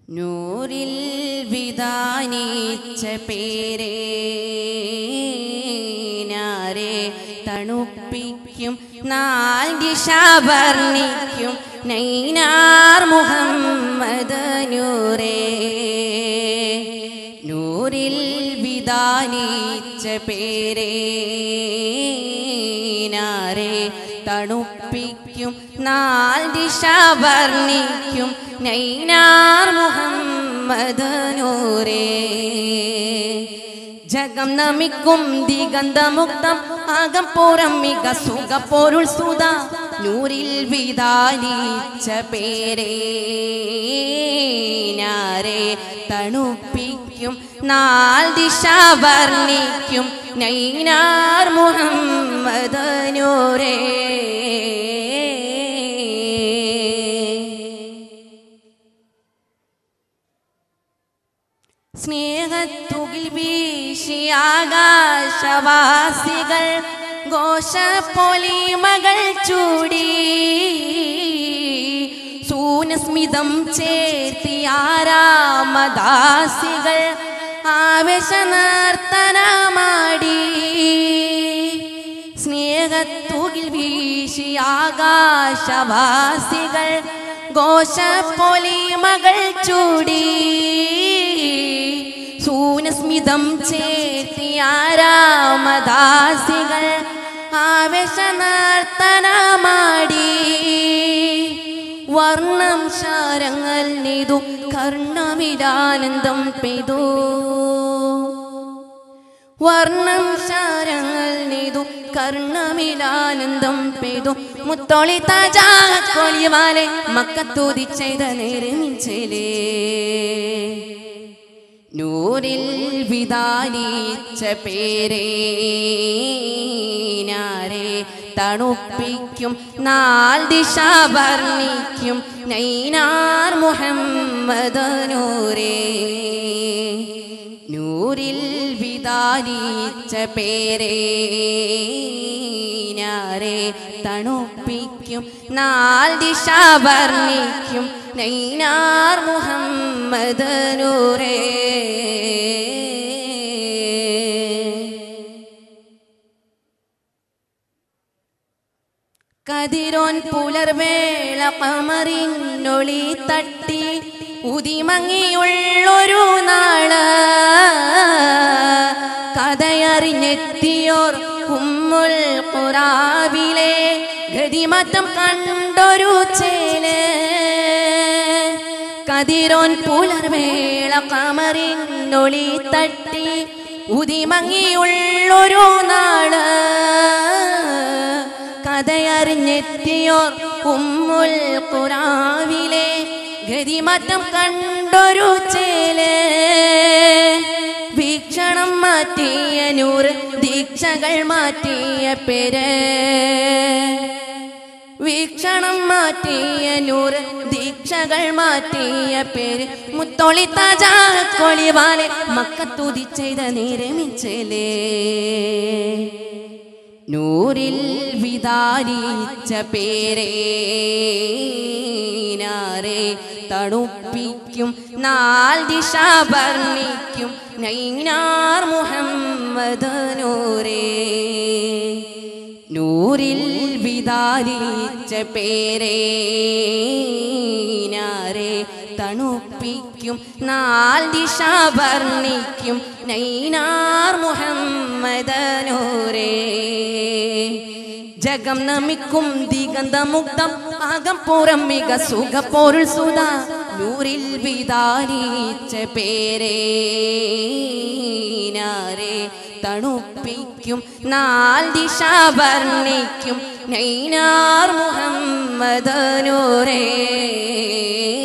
നൂറിൽ വിധാനിച്ച പേരേ നാരെ തണുപ്പിക്കും നാൾ ദിശ വർണ്ണിക്കും നൈനാർ മുഹമ്മദ് നൂറേ നൂറിൽ വിധാനിച്ച പേരേ നാരെ തണുപ്പിക്കും നാൾ ദിശ വർണ്ണിക്കും നൈനാർ മുഹമ്മദ് നൂറേ ജഗം നമിക്കും ദിഗന്ധമുക്തം അകം പുറം മിക സുഖ പൊരുൾ സുത നൂറിൽ വിധാനിച്ച പേരേ നാരെ തണുപ്പിക്കും നാൾ ദിശ വർണ്ണിക്കും നൈനാർ മുഹമ്മദ് നൂരേ സ്നേഹത്തുകിൽ വീശി ആകാശവാസികൾ ഘോഷപ്പൊലിമകൾ ചൂടി സൂനസ്മിതം ചേർത്തി ആരാമദാസികൾ ആവേശനർത്തനമാടി സ്നേഹത്തുകിൽ വീശി ആകാശവാസികൾ ഘോഷപ്പൊലിമകൾ ചൂടി സൂനസ്മിതം ചേർത്തി ആരാമദാസികൾ ആവേശനർത്തനമാടി വർണ്ണം ശാരങ്ങൾ നെയ്തു കർണമിടാനന്ദം പെയ്തു വർണ്ണം ശാരങ്ങൾ നെയ്തു കർണമിലാനന്ദം പെയ്തു മുത്തോളി താജാക്കൊളിവാലെ മക്കത്തൂതി ചെയ്ത നേരമിച്ചലേ നൂറിൽ വിധാനിച്ച പേരേ നാരെ തണുപ്പിക്കും നാൾ ദിശ വർണ്ണിക്കും നൈനാർ മുഹമ്മദ് നൂരേ നൂറിൽ വിധാനിച്ച പേരേ നാരെ തണുപ്പിക്കും നാൾ ദിശ വർണ്ണിക്കും നൈനാർ മുഹമ്മദ് നൂരേ കതിരോൻ പുലർവേള കമറിനൊളി തട്ടി ഉതിമങ്ങിയുള്ളൊരു നാള് കഥയറിഞ്ഞെത്തിയോർ ഉമ്മുൽ ഖുറാവിലെ ഗതിമാറ്റം കണ്ടൊരു ചേല് കതിരോൻ പുലർവേള കമറിനൊളി തട്ടി ഉതിമങ്ങിയുള്ളൊരു നാള് കഥയറിഞ്ഞെത്തിയോർ ഉമ്മുൽ ഖുറാവിലെ ഗതിമാറ്റം കണ്ടൊരു ചേല് വീക്ഷണം മാറ്റിയ നൂറ് ദീക്ഷകൾ മാറ്റിയ പേര് വീക്ഷണം മാറ്റിയ നൂറ് ദീക്ഷകൾ മാറ്റിയ പേര് മുത്തോളി താജാ കൊളിവാലെ മക്കത്തുതി ചെയ്ത നേരമിച്ചലേ നൂറിൽ വിധാനിച്ച പേരേ നാരെ തണുപ്പിക്കും നാൾ ദിശ വർണ്ണിക്കും നൈനാർ മുഹമ്മദ് നൂരേ നൂറിൽ വിധാനിച്ച പേരേ നാരെ തണുപ്പിക്കും നാൾ ദിശ വർണ്ണിക്കും നൈനാർ മുഹമ്മദ് നൂരേ ജഗം നമിക്കും ദിഗന്ധമുക്തം അകം പുറം മിക സുഖ പൊരുൾ സുത നൂറിൽ വിധാനിച്ച പേരേ നാരെ തണുപ്പിക്കും നാൾ ദിശ വർണ്ണിക്കും നൈനാർ മുഹമ്മദ് നൂരേ